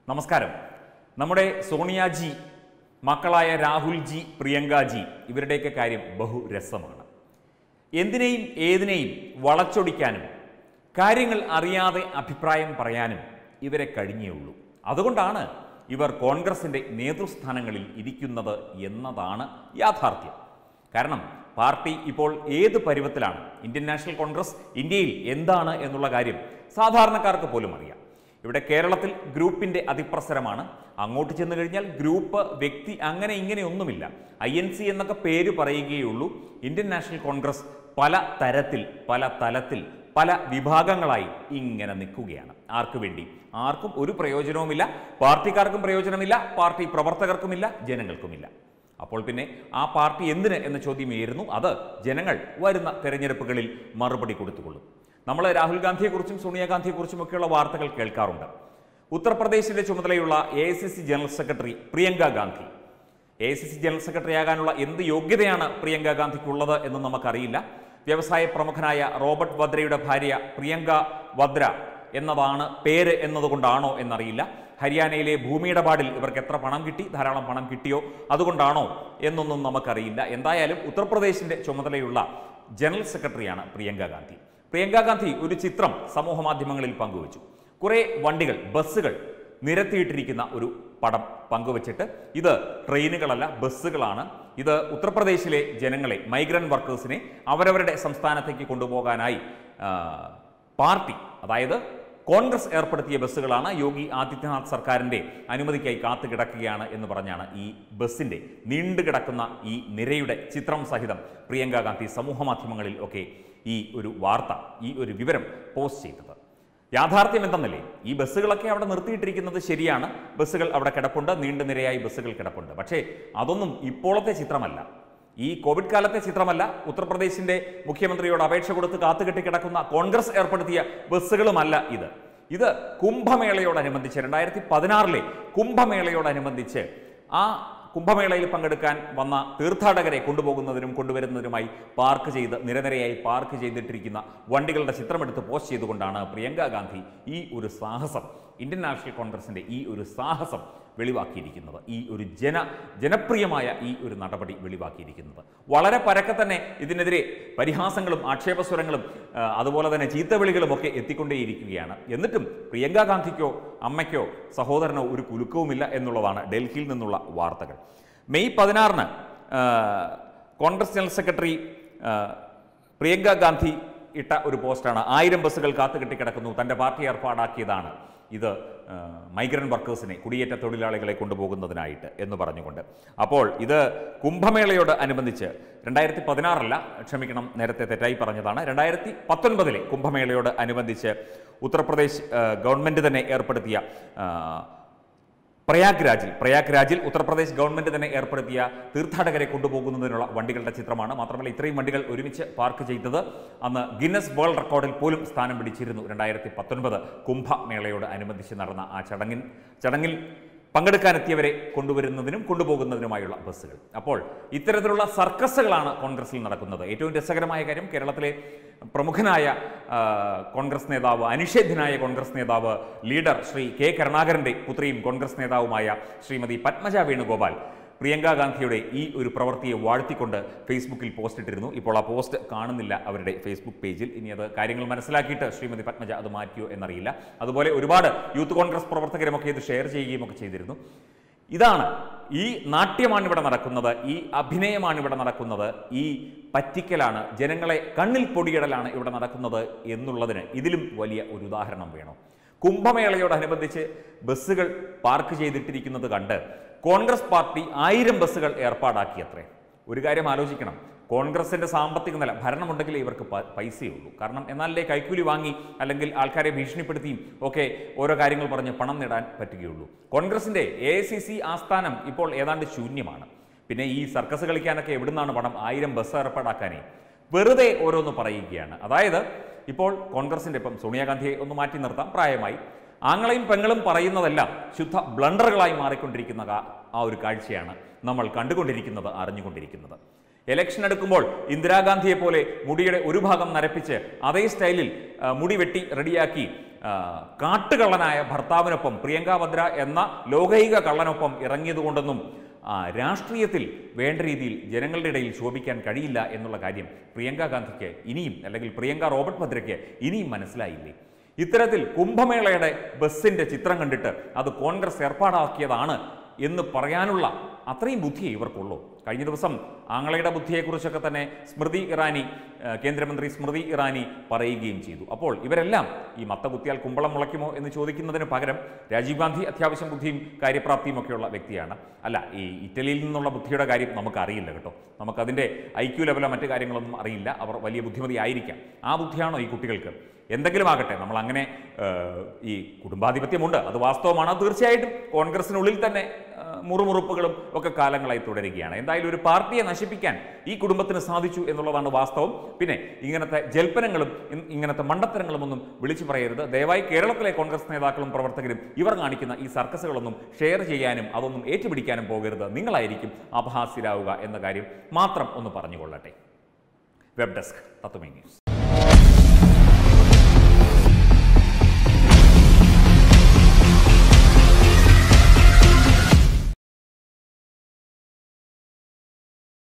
നമസ്കാരം നമ്മുടെ സോണിയാജി മക്കളായ രാഹുൽജി പ്രിയങ്കാജി ഇവരുടെയൊക്കെ കാര്യം ബഹുരസമാണ് എന്തിനേയും ഏതിനേയും വളച്ചൊടിക്കാനും കാര്യങ്ങൾ അറിയാതെ അഭിപ്രായം പറയാനും ഇവരെ കഴിഞ്ഞേ ഉള്ളൂ അതുകൊണ്ടാണ് ഇവർ കോൺഗ്രസിൻ്റെ നേതൃസ്ഥാനങ്ങളിൽ ഇരിക്കുന്നത് എന്നതാണ് യാഥാർത്ഥ്യം കാരണം പാർട്ടി ഇപ്പോൾ ഏത് പരുവത്തിലാണ് ഇന്ത്യൻ നാഷണൽ കോൺഗ്രസ് ഇന്ത്യയിൽ എന്താണ് എന്നുള്ള കാര്യം സാധാരണക്കാർക്ക് പോലും അറിയാം ഇവിടെ കേരളത്തിൽ ഗ്രൂപ്പിന്റെ അതിപ്രസരമാണ് അങ്ങോട്ട് ചെന്ന് കഴിഞ്ഞാൽ ഗ്രൂപ്പ് വ്യക്തി അങ്ങനെ ഇങ്ങനെ ഒന്നുമില്ല ഐ എൻ സി എന്നൊക്കെ പേര് പറയുകയുള്ളൂ ഇന്ത്യൻ നാഷണൽ കോൺഗ്രസ് പല തരത്തിൽ പല തലത്തിൽ പല വിഭാഗങ്ങളായി ഇങ്ങനെ നിൽക്കുകയാണ് ആർക്കു വേണ്ടി ആർക്കും ഒരു പ്രയോജനവുമില്ല പാർട്ടിക്കാർക്കും പ്രയോജനമില്ല പാർട്ടി പ്രവർത്തകർക്കുമില്ല ജനങ്ങൾക്കുമില്ല അപ്പോൾ പിന്നെ ആ പാർട്ടി എന്തിന് എന്ന ചോദ്യമേയിരുന്നു അത് ജനങ്ങൾ വരുന്ന തെരഞ്ഞെടുപ്പുകളിൽ മറുപടി കൊടുത്തുകൊള്ളും നമ്മൾ രാഹുൽ ഗാന്ധിയെക്കുറിച്ചും സോണിയാഗാന്ധിയെക്കുറിച്ചും ഒക്കെയുള്ള വാർത്തകൾ കേൾക്കാറുണ്ട് ഉത്തർപ്രദേശിന്റെ ചുമതലയുള്ള A general secretary Priyanka Gandhi A C C general secretary ആകാനുള്ള എന്ത് യോഗ്യതയാണ് പ്രിയങ്ക ഗാന്ധിക്കുള്ളത് എന്ന് നമുക്കറിയില്ല വ്യവസായ പ്രമുഖനായ റോബർട്ട് വദ്രയുടെ ഭാര്യ പ്രിയങ്ക വദ്ര എന്നതാണ് പേര് എന്നതുകൊണ്ടാണോ എന്നറിയില്ല ഹരിയാനയിലെ ഭൂമിയിടപാടിൽ ഇവർക്ക് എത്ര പണം കിട്ടി ധാരാളം പണം കിട്ടിയോ അതുകൊണ്ടാണോ എന്നൊന്നും നമുക്കറിയില്ല എന്തായാലും ഉത്തർപ്രദേശിന്റെ ചുമതലയുള്ള ജനറൽ സെക്രട്ടറിയാണ് പ്രിയങ്ക ഗാന്ധി പ്രിയങ്ക ഗാന്ധി ഒരു ചിത്രം സമൂഹ മാധ്യമങ്ങളിൽ പങ്കുവച്ചു കുറേ വണ്ടികൾ ബസ്സുകൾ നിരത്തിയിട്ടിരിക്കുന്ന ഒരു പടം പങ്കുവച്ചിട്ട് ഇത് ട്രെയിനുകളല്ല ബസ്സുകളാണ് ഇത് ഉത്തർപ്രദേശിലെ ജനങ്ങളെ മൈഗ്രന്റ് വർക്കേഴ്സിനെ അവരവരുടെ സംസ്ഥാനത്തേക്ക് കൊണ്ടുപോകാനായി ആ, പാർട്ടി അതായത് കോൺഗ്രസ് ഏർപ്പെടുത്തിയ ബസ്സുകളാണ് യോഗി ആദിത്യനാഥ് സർക്കാരിന്റെ അനുമതിക്കായി കാത്തു കിടക്കുകയാണ് എന്ന് പറഞ്ഞാണ് ഈ ബസ്സിന്റെ നീണ്ടു കിടക്കുന്ന ഈ നിരയുടെ ചിത്രം സഹിതം പ്രിയങ്ക ഗാന്ധി സമൂഹ മാധ്യമങ്ങളിൽ ഒക്കെ ഈ ഒരു വാർത്ത ഈ ഒരു വിവരം പോസ്റ്റ് ചെയ്തത് യാഥാർത്ഥ്യം എന്തെന്നല്ലേ ഈ ബസ്സുകളൊക്കെ അവിടെ നിർത്തിയിട്ടിരിക്കുന്നത് ശരിയാണ് ബസ്സുകൾ അവിടെ കിടപ്പുണ്ട് നീണ്ടു നിരയായി ബസ്സുകൾ കിടപ്പുണ്ട് പക്ഷേ അതൊന്നും ഇപ്പോഴത്തെ ചിത്രമല്ല ഈ കോവിഡ് കാലത്തെ ചിത്രമല്ല ഉത്തർപ്രദേശിന്റെ മുഖ്യമന്ത്രിയോട് അപേക്ഷ കൊടുത്ത് കാത്തുകെട്ടി കിടക്കുന്ന കോൺഗ്രസ് ഏർപ്പെടുത്തിയ ബസ്സുകളുമല്ല ഇത് ഇത് കുംഭമേളയോടനുബന്ധിച്ച് രണ്ടായിരത്തി പതിനാറിലെ കുംഭമേളയോടനുബന്ധിച്ച് ആ കുംഭമേളയിൽ പങ്കെടുക്കാൻ വന്ന തീർത്ഥാടകരെ കൊണ്ടുപോകുന്നതിനും കൊണ്ടുവരുന്നതിനുമായി പാർക്ക് ചെയ്ത് നിരനിരയായി പാർക്ക് ചെയ്തിട്ടിരിക്കുന്ന വണ്ടികളുടെ ചിത്രമെടുത്ത് പോസ്റ്റ് ചെയ്തുകൊണ്ടാണ് പ്രിയങ്ക ഗാന്ധി ഈ ഒരു സാഹസം ഇന്ത്യൻ നാഷണൽ കോൺഗ്രസിന്റെ ഈ ഒരു സാഹസം വെളിവാക്കിയിരിക്കുന്നത് ഈ ഒരു ജന ജനപ്രിയമായ ഈ ഒരു നടപടി വെളിവാക്കിയിരിക്കുന്നത് വളരെ പരക്കെ തന്നെ ഇതിനെതിരെ പരിഹാസങ്ങളും ആക്ഷേപസ്വരങ്ങളും ആ, അതുപോലെ തന്നെ ചീത്തവിളികളും ഒക്കെ എത്തിക്കൊണ്ടേയിരിക്കുകയാണ് എന്നിട്ടും പ്രിയങ്ക ഗാന്ധിക്കോ അമ്മയ്ക്കോ സഹോദരനോ ഒരു കുലുക്കവുമില്ല എന്നുള്ളതാണ് ഡൽഹിയിൽ നിന്നുള്ള വാർത്തകൾ മെയ് പതിനാറിന് ആ, കോൺഗ്രസ് ജനറൽ സെക്രട്ടറി ആ, പ്രിയങ്ക ഗാന്ധി ഇട്ട ഒരു പോസ്റ്റാണ് ആയിരം ബസ്സുകൾ കാത്തുകെട്ടി കിടക്കുന്നു തൻ്റെ പാർട്ടി ഏർപ്പാടാക്കിയതാണ് ഇത് മൈഗ്രന്റ് വർക്കേഴ്സിനെ കുടിയേറ്റ തൊഴിലാളികളെ കൊണ്ടുപോകുന്നതിനായിട്ട് എന്ന് പറഞ്ഞുകൊണ്ട് അപ്പോൾ ഇത് കുംഭമേളയോട് അനുബന്ധിച്ച് രണ്ടായിരത്തി പതിനാറല്ല ക്ഷമിക്കണം നേരത്തെ തെറ്റായി പറഞ്ഞതാണ് രണ്ടായിരത്തി പത്തൊൻപതിലെ കുംഭമേളയോട് അനുബന്ധിച്ച് ഉത്തർപ്രദേശ് ആ, ഗവൺമെൻറ് തന്നെ ഏർപ്പെടുത്തിയ ആ, പ്രയാഗ്രാജിൽ പ്രയാഗ്രാജിൽ ഉത്തർപ്രദേശ് ഗവൺമെന്റ് തന്നെ ഏർപ്പെടുത്തിയ തീർത്ഥാടകരെ കൊണ്ടുപോകുന്നതിനുള്ള വണ്ടികളുടെ ചിത്രമാണ് മാത്രമല്ല ഇത്രയും വണ്ടികൾ ഒരുമിച്ച് പാർക്ക് ചെയ്തത് അന്ന് ഗിന്നസ് വേൾഡ് റെക്കോർഡിൽ പോലും സ്ഥാനം പിടിച്ചിരുന്നു രണ്ടായിരത്തി പത്തൊൻപത് കുംഭമേളയോട് അനുബന്ധിച്ച് നടന്ന ആ ചടങ്ങിൽ ചടങ്ങിൽ പങ്കെടുക്കാനെത്തിയവരെ കൊണ്ടുവരുന്നതിനും കൊണ്ടുപോകുന്നതിനുമായുള്ള ബസ്സുകൾ അപ്പോൾ ഇത്തരത്തിലുള്ള സർക്കസുകളാണ് കോൺഗ്രസിൽ നടക്കുന്നത് ഏറ്റവും രസകരമായ കാര്യം കേരളത്തിലെ പ്രമുഖനായ ആ, കോൺഗ്രസ് നേതാവ് അനിഷേധ്യനായ കോൺഗ്രസ് നേതാവ് ലീഡർ ശ്രീ കെ കരുണാകരന്റെ പുത്രിയും കോൺഗ്രസ് നേതാവുമായ ശ്രീമതി പത്മജ വേണുഗോപാൽ പ്രിയങ്ക ഗാന്ധിയുടെ ഈ ഒരു പ്രവൃത്തിയെ വാഴ്ത്തിക്കൊണ്ട് ഫേസ്ബുക്കിൽ പോസ്റ്റ് ഇട്ടിരുന്നു ഇപ്പോൾ ആ പോസ്റ്റ് കാണുന്നില്ല അവരുടെ ഫേസ്ബുക്ക് പേജിൽ ഇനി അത് കാര്യങ്ങൾ മനസ്സിലാക്കിയിട്ട് ശ്രീമതി പത്മജ അത് മാറ്റിയോ എന്നറിയില്ല അതുപോലെ ഒരുപാട് യൂത്ത് കോൺഗ്രസ് പ്രവർത്തകരുമൊക്കെ ഇത് ഷെയർ ചെയ്യുകയും ഒക്കെ ചെയ്തിരുന്നു ഇതാണ് ഈ നാട്യമാണ് ഇവിടെ നടക്കുന്നത് ഈ അഭിനയമാണ് ഇവിടെ നടക്കുന്നത് ഈ പറ്റിക്കലാണ് ജനങ്ങളെ കണ്ണിൽ പൊടിയിടലാണ് ഇവിടെ നടക്കുന്നത് എന്നുള്ളതിന് ഇതിലും വലിയ ഒരു ഉദാഹരണം വേണം കുംഭമേളയോടനുബന്ധിച്ച് ബസ്സുകൾ പാർക്ക് ചെയ്തിട്ടിരിക്കുന്നത് കണ്ട് കോൺഗ്രസ് പാർട്ടി ആയിരം ബസ്സുകൾ ഏർപ്പാടാക്കിയത്രേ ഒരു കാര്യം ആലോചിക്കണം കോൺഗ്രസിന്റെ സാമ്പത്തിക നില ഭരണമുണ്ടെങ്കിലേ ഇവർക്ക് പ- പൈസയുള്ളൂ കാരണം എന്നാലേ കൈക്കൂലി വാങ്ങി അല്ലെങ്കിൽ ആൾക്കാരെ ഭീഷണിപ്പെടുത്തിയും ഒക്കെ ഓരോ കാര്യങ്ങൾ പറഞ്ഞ് പണം നേടാൻ പറ്റുകയുള്ളൂ കോൺഗ്രസിന്റെ എ ആസ്ഥാനം ഇപ്പോൾ ഏതാണ്ട് ശൂന്യമാണ് പിന്നെ ഈ സർക്കസ് കളിക്കാനൊക്കെ എവിടുന്നാണ് പണം ആയിരം ബസ് ഏർപ്പാടാക്കാനേ വെറുതെ ഓരോന്ന് പറയുകയാണ് അതായത് ഇപ്പോൾ കോൺഗ്രസിന്റെ ഇപ്പം സോണിയാഗാന്ധിയെ ഒന്ന് മാറ്റി നിർത്താം പ്രായമായി ആങ്ങളെയും പെങ്ങളും പറയുന്നതെല്ലാം ശുദ്ധ ബ്ലണ്ടറുകളായി മാറിക്കൊണ്ടിരിക്കുന്ന കാ- ആ ഒരു കാഴ്ചയാണ് നമ്മൾ കണ്ടുകൊണ്ടിരിക്കുന്നത് അറിഞ്ഞുകൊണ്ടിരിക്കുന്നത് ഇലക്ഷൻ എടുക്കുമ്പോൾ ഇന്ദിരാഗാന്ധിയെ പോലെ മുടിയുടെ ഒരു ഭാഗം നരപ്പിച്ച് അതേ സ്റ്റൈലിൽ ആ, മുടി വെട്ടി റെഡിയാക്കി ആ, കാട്ടുകള്ളനായ ഭർത്താവിനൊപ്പം പ്രിയങ്ക ഭദ്ര എന്ന ലോകൈക കള്ളനൊപ്പം ഇറങ്ങിയതുകൊണ്ടൊന്നും ആ, രാഷ്ട്രീയത്തിൽ വേണ്ട രീതിയിൽ ജനങ്ങളുടെ ഇടയിൽ ശോഭിക്കാൻ കഴിയില്ല എന്നുള്ള കാര്യം പ്രിയങ്ക ഗാന്ധിക്ക് ഇനിയും അല്ലെങ്കിൽ പ്രിയങ്ക റോബർട്ട് ഭദ്രയ്ക്ക് ഇനിയും മനസ്സിലായില്ലേ ഇത്തരത്തിൽ കുംഭമേളയുടെ ബസ്സിന്റെ ചിത്രം കണ്ടിട്ട് അത് കോൺഗ്രസ് ഏർപ്പാടാക്കിയതാണ് എന്ന് പറയാനുള്ള അത്രയും ബുദ്ധിയേ ഇവർക്കുള്ളൂ കഴിഞ്ഞ ദിവസം ആങ്ങളയുടെ ബുദ്ധിയെക്കുറിച്ചൊക്കെ തന്നെ സ്മൃതി ഇറാനി ആ, കേന്ദ്രമന്ത്രി സ്മൃതി ഇറാനി പറയുകയും ചെയ്തു അപ്പോൾ ഇവരെല്ലാം ഈ മത്ത കുത്തിയാൽ കുമ്പളം മുളയ്ക്കുമോ എന്ന് ചോദിക്കുന്നതിന് പകരം രാജീവ് ഗാന്ധി അത്യാവശ്യം ബുദ്ധിയും കാര്യപ്രാപ്തിയും ഒക്കെയുള്ള വ്യക്തിയാണ് അല്ല ഈ ഇറ്റലിയിൽ നിന്നുള്ള ബുദ്ധിയുടെ കാര്യം നമുക്ക് അറിയില്ല കേട്ടോ നമുക്കതിൻ്റെ ഐ ക്യു ലെവലോ മറ്റു കാര്യങ്ങളൊന്നും അറിയില്ല അവർ വലിയ ബുദ്ധിമതി ആയിരിക്കാം ആ ബുദ്ധിയാണോ ഈ കുട്ടികൾക്ക് എന്തെങ്കിലും ആകട്ടെ നമ്മൾ അങ്ങനെ ഏഹ്, ഈ കുടുംബാധിപത്യമുണ്ട് അത് വാസ്തവമാണ് അത് തീർച്ചയായിട്ടും കോൺഗ്രസിനുള്ളിൽ തന്നെ ഏഹ്, മുറുമുറുപ്പുകളും ഒക്കെ കാലങ്ങളായി തുടരുകയാണ് എന്തായാലും ഒരു പാർട്ടിയെ നശിപ്പിക്കാൻ ഈ കുടുംബത്തിന് സാധിച്ചു എന്നുള്ളതാണ് വാസ്തവം പിന്നെ ഇങ്ങനത്തെ ജൽപ്പനങ്ങളും ഇ- ഇങ്ങനത്തെ മണ്ടത്തരങ്ങളും ഒന്നും വിളിച്ചു പറയരുത് ദയവായി കേരളത്തിലെ കോൺഗ്രസ് നേതാക്കളും പ്രവർത്തകരും ഇവർ കാണിക്കുന്ന ഈ സർക്കസുകളൊന്നും ഷെയർ ചെയ്യാനും അതൊന്നും ഏറ്റുപിടിക്കാനും പോകരുത് നിങ്ങളായിരിക്കും അപഹാസ്യരാവുക എന്ന കാര്യം മാത്രം ഒന്ന് പറഞ്ഞുകൊള്ളട്ടെ വെബ് ഡെസ്ക് തത്വമേ ന്യൂസ്